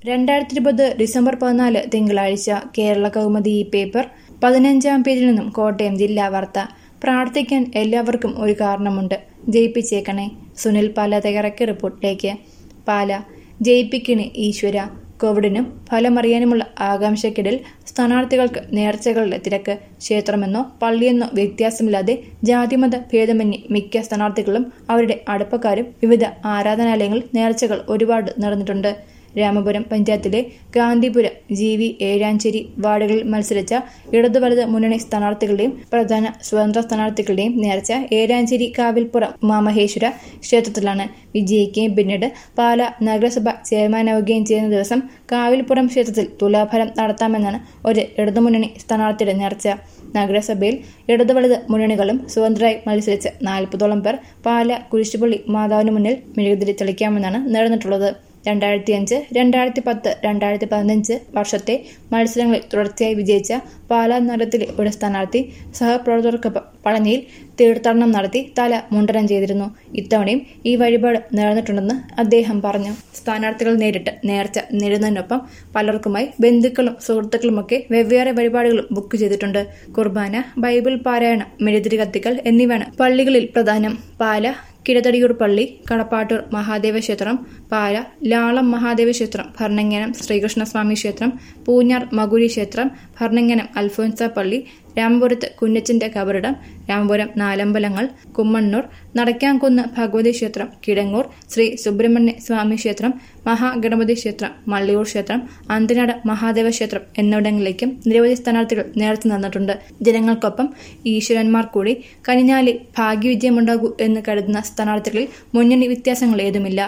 രണ്ടായിരത്തി ഇരുപത് ഡിസംബർ പതിനാല് തിങ്കളാഴ്ച കേരള കൗമുദി ഈ പേപ്പർ പതിനഞ്ചാം പേജിൽ നിന്നും കോട്ടയം ജില്ലാ വാർത്ത പ്രാർത്ഥിക്കാൻ എല്ലാവർക്കും ഒരു കാരണമുണ്ട് ജയിപ്പിച്ചേക്കണേ സുനിൽ പാല തയ്യാറാക്കിയ റിപ്പോർട്ടിലേക്ക് പാല ജയിപ്പിക്കണേ ഈശ്വര കോവിഡിനും ഫലമറിയാനുമുള്ള ആകാംക്ഷയ്ക്കിടയിൽ സ്ഥാനാർത്ഥികൾക്ക് നേർച്ചകളുടെ തിരക്ക് ക്ഷേത്രമെന്നോ പള്ളിയെന്നോ വ്യത്യാസമില്ലാതെ ജാതിമത ഭേദമന്യേ മിക്ക സ്ഥാനാർത്ഥികളും അവരുടെ അടുപ്പക്കാരും വിവിധ ആരാധനാലയങ്ങളിൽ നേർച്ചകൾ ഒരുപാട് നടന്നിട്ടുണ്ട് രാമപുരം പഞ്ചായത്തിലെ ഗാന്ധിപുരം ജി വി ഏഴാഞ്ചേരി വാർഡുകളിൽ മത്സരിച്ച ഇടതു വലത് മുന്നണി സ്ഥാനാർത്ഥികളുടെയും പ്രധാന സ്വതന്ത്ര സ്ഥാനാർത്ഥികളുടെയും നേർച്ച ഏഴാഞ്ചേരി കാവിൽപ്പുറം ഉമാമഹേശ്വര ക്ഷേത്രത്തിലാണ് വിജയിക്കുകയും പിന്നീട് പാല നഗരസഭ ചെയർമാനാവുകയും ചെയ്യുന്ന ദിവസം കാവിൽപ്പുറം ക്ഷേത്രത്തിൽ തുലാഫലം നടത്താമെന്നാണ് ഒരു ഇടതുമുന്നണി സ്ഥാനാർത്ഥിയുടെ നേർച്ച നഗരസഭയിൽ ഇടതു വലത് മുന്നണികളും സ്വതന്ത്രരായി മത്സരിച്ച് നാൽപ്പതോളം പേർ പാല കുരിശുപള്ളി മാതാവിന് മുന്നിൽ മെഴുകുതിരി തെളിക്കാമെന്നാണ് നടന്നിട്ടുള്ളത് രണ്ടായിരത്തി അഞ്ച് രണ്ടായിരത്തി പത്ത് രണ്ടായിരത്തി പതിനഞ്ച് വർഷത്തെ മത്സരങ്ങളിൽ തുടർച്ചയായി വിജയിച്ച പാലാ നഗരത്തിലെ ഒരു സ്ഥാനാർത്ഥി സഹപ്രവർത്തകർക്കൊപ്പം പളനിയിൽ തീർത്ഥാടനം നടത്തി തല മുണ്ടനം ചെയ്തിരുന്നു ഇത്തവണയും ഈ വഴിപാട് നേർന്നിട്ടുണ്ടെന്ന് അദ്ദേഹം പറഞ്ഞു സ്ഥാനാർത്ഥികൾ നേരിട്ട് നേർച്ച നേടുന്നതിനൊപ്പം പലർക്കുമായി ബന്ധുക്കളും സുഹൃത്തുക്കളുമൊക്കെ വെവ്വേറെ വഴിപാടുകളും ബുക്ക് ചെയ്തിട്ടുണ്ട് കുർബാന ബൈബിൾ പാരായണം മെഴുതിരി കത്തിക്കൽ എന്നിവയാണ് പള്ളികളിൽ പ്രധാനം പാല കിഴതടിയൂർ പള്ളി കടപ്പാട്ടൂർ മഹാദേവ ക്ഷേത്രം പാല ലാളം മഹാദേവ ക്ഷേത്രം ഭരണങ്ങനം ശ്രീകൃഷ്ണസ്വാമി ക്ഷേത്രം പൂഞ്ഞാർ മകുരി ക്ഷേത്രം ഭരണങ്ങനം അൽഫോൻസ പള്ളി രാമപുരത്ത് കുഞ്ഞച്ചന്റെ കബറിടം രാമപുരം നാലമ്പലങ്ങൾ കുമ്മണ്ണൂർ നടക്കാംകുന്ന് ഭഗവതി ക്ഷേത്രം കിടങ്ങൂർ ശ്രീ സുബ്രഹ്മണ്യ സ്വാമി ക്ഷേത്രം മഹാഗണപതി ക്ഷേത്രം മള്ളിയൂർ ക്ഷേത്രം അന്തനാട് മഹാദേവ ക്ഷേത്രം എന്നിവിടങ്ങളിലേക്കും നിരവധി സ്ഥാനാർത്ഥികൾ നേരത്തെ നടന്നിട്ടുണ്ട് ജനങ്ങൾക്കൊപ്പം ഈശ്വരന്മാർ കൂടി കനിഞ്ഞാലി ഭാഗ്യവിജയമുണ്ടാകൂ എന്ന് കരുതുന്ന സ്ഥാനാർത്ഥികളിൽ മുന്നണി വ്യത്യാസങ്ങൾ ഏതുമില്ല